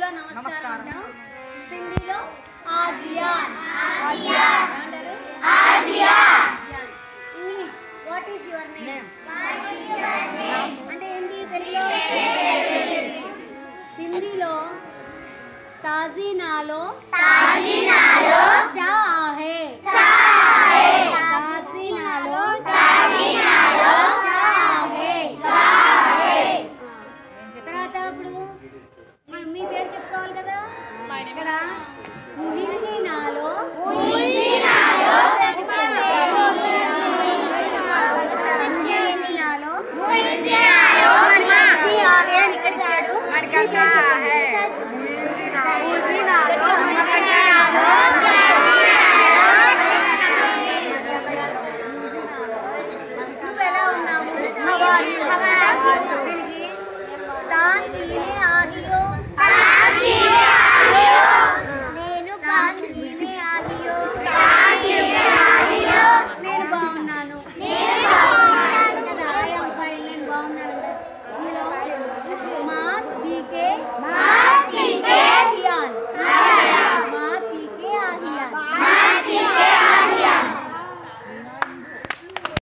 తెలుగులో నమస్కారం అంటాం హిందీలో ఆజియాన్ ఏమంటారు ఆజియాన్ English what is your name అంటే ఏంటి తెలుగులో హిందీలో తాజీ నాలో తాజీ నాలో చా హే తాజీ నాలో తాజీ నాలో చా హే తర్వాత ఇప్పుడు మన మీ పేరు చెప్పుకోవాలి కదా ఇక్కడ ఊహించి నాలో ఊహించి నాలో ఊహించి నాలో ఊహించి నాలో ఈ ఆగే అని ఇక్కడ ఇచ్చాడు నువ్వు ఎలా ఉన్నావు దీనికి తాన్ తీనే